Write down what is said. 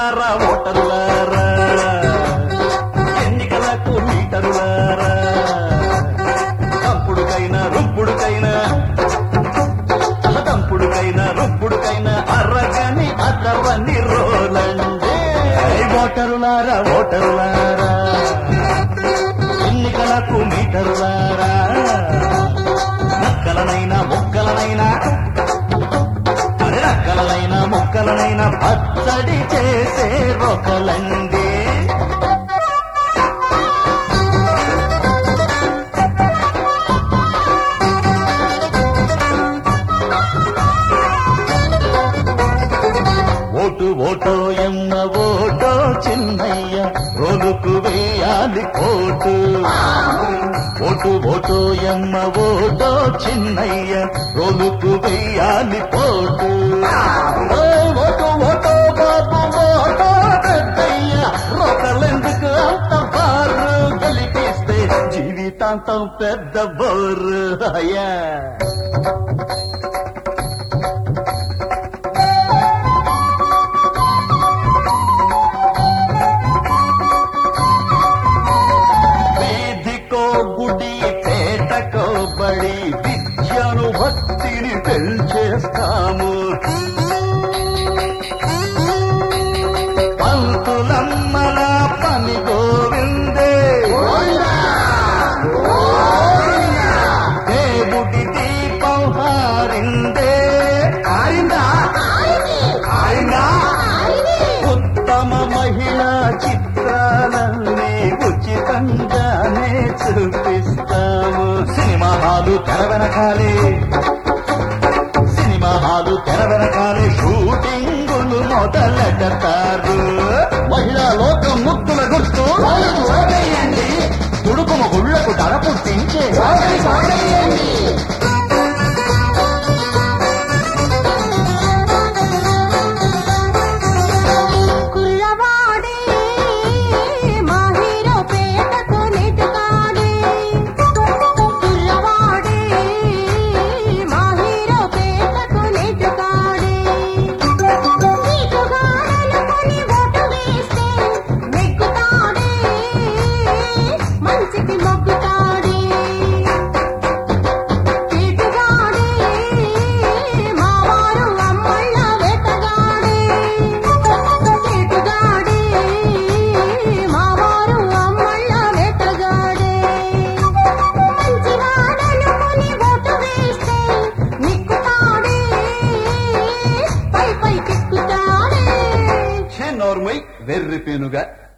ఓటరులారా ఓటరులారా ఎన్నికలకు మీటరులారా తంపుడుకైనా రుప్పుడుకైనా తంపుడుకైనా రుప్పుడుకైనా అర్రగని అతవని రోలండే ఐ ఓటరులారా ఓటరులారా ఎన్నికలకు మీటరులారా నక్కలనైనా మొక్కలనైనా అరే నక్కలనైనా మొక్కలనైనా పచ్చడి చేసే ఒకలండి ఓటు ఓటో ఎన్న ఓటో చిన్నయ్య రోలుకు వేయాలి కోటు ఓటు ఓటో ఎన్న ఓటో చిన్నయ్య రోలుకు వేయాలి కోటు ఓయ్ ఓటు ఓటో బాబు ఓటో పెద్దయ్య రోకలెందుకు అంత బారు గలిపిస్తే జీవితాంతం పెద్ద బోరు అయ్యా వీధికో గుడి పేటకో బడి విద్యను భక్తిని పెంచేస్తాము పంతులమ్మల పని గోవిందే దేవుడి దీపం హారిందే ఆరిందా ఆరిందా ఉత్తమ మహిళా చిత్రాలన్నీ ఉచితంగానే చూపిస్తాము సినిమా హాలు తెర వెనకాలే సినిమా హాలు తెర వెనకాలే షూటింగులు మొదలెడతారు మహిళా లోకం ముక్కుల గుర్తు తుడుకుమ గుళ్లకు తల పుట్టించే కుల్లవాడే మా హీరో పేటకు నెట్టుకాడే కుల్లవాడే మా హీరో పేటకు నెట్టుకాడే నీకుగాడనుకొని ఓటు వేస్తే నెగ్గుతాడే మంచికి మొగ్గుతాడే కేటుగాడే మావారు అమ్మళ్ళ వేటగాడే కేటుగాడే మావారు అమ్మళ్ళ వేటగాడే మంచివాడనుకొని ఓటు వేస్తే నిక్కుతాడే పై పై కెక్కుతాడే నోర్మై వెర్రి పేనుగా